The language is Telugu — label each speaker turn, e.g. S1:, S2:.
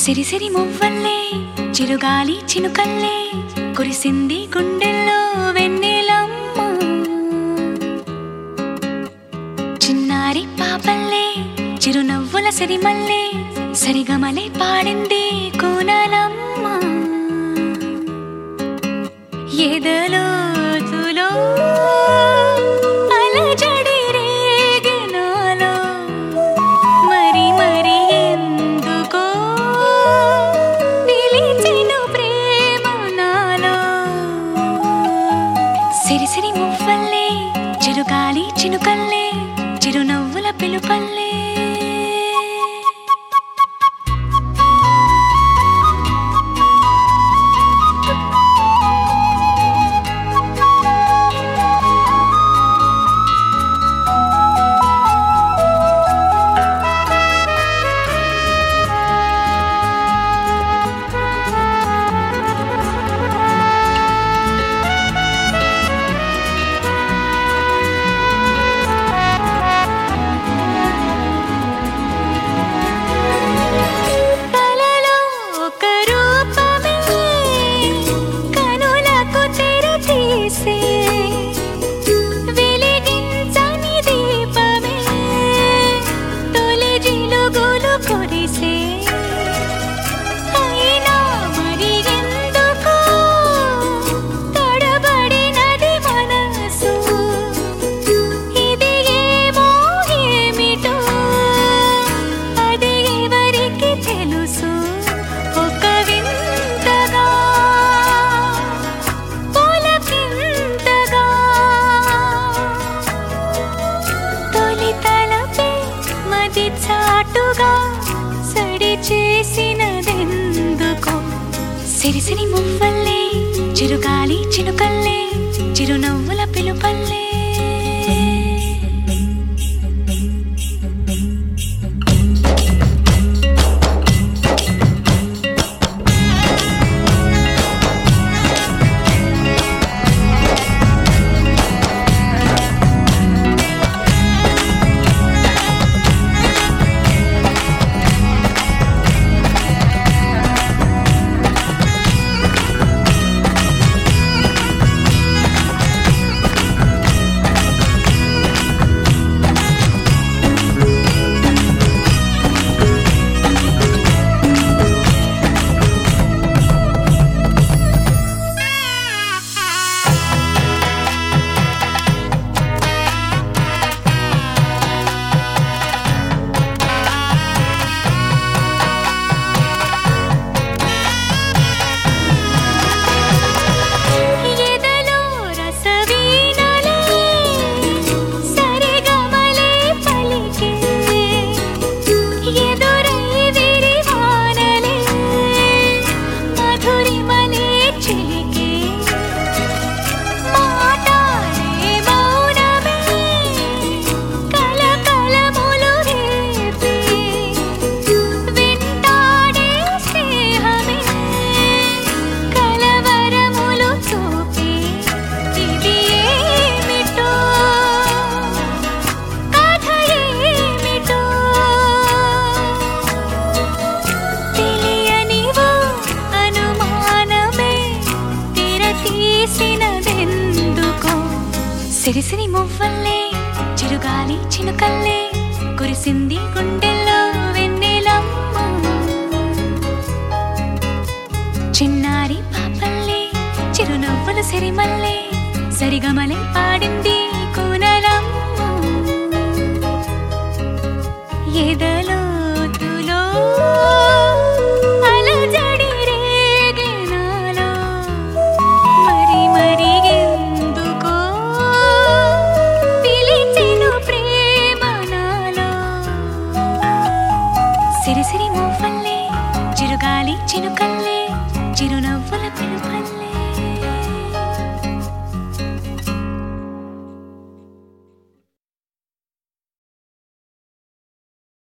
S1: సిరిసిరి మువ్వల్లే చిరుగాలి చినుకల్లే కురిసింది గుండెల్లో వెన్నెలమ్మ చిన్నారి పాపల్లే చిరునవ్వుల సిరిమల్లే సరిగమలే పాడింది కూనలమ్మ ఎదలోతులో అలజడి రేగినాలో మరి మరి ఎందుకో పిలిచెను ప్రేమ నాలో సిరిసిరి మువ్వల్లే చిరుగాలి చినుకల్లే చిరునవ్వుల పిలుపల్లే కలలో ఒక రూపమే కనులకు తెర తీసే వెలిగించని దీపమే తొలి జిలుగులు కురిసే అయినా మరి ఎందుకో తడబడినది మనసు ఇది ఏమో ఏమిటో అది ఎవరికి తెలుసు ఒక వింతగా పులకింతగా తొలి తలపే మది చాటుగా సడి చేసినదెందుకో సిరిసిరి మువ్వల్లే చిరుగాలి చినుకల్లే చిరునవ్వుల పిలుపల్లే ఎదలో రసవీణలే సరిగమలే పలికే ఎదురై విరివానలే మధురిమలే చిలికే మాటాడే మౌనమే కలకలములు రేపే వింటాడే స్నేహమే కలవరములు చూపే ఇది ఏమిటో కథ ఏమిటో తెలియనివో అనుమానమే తెర తీసినదెందుకో సిరిసిరి మువ్వల్లే చిరుగాలి చినుకల్లే కురిసింది గుండెల్లో వెన్నెలమ్మ చిన్నారి పాపల్లే చిరునవ్వులు సిరిమల్లే సరిగమలే పాడింది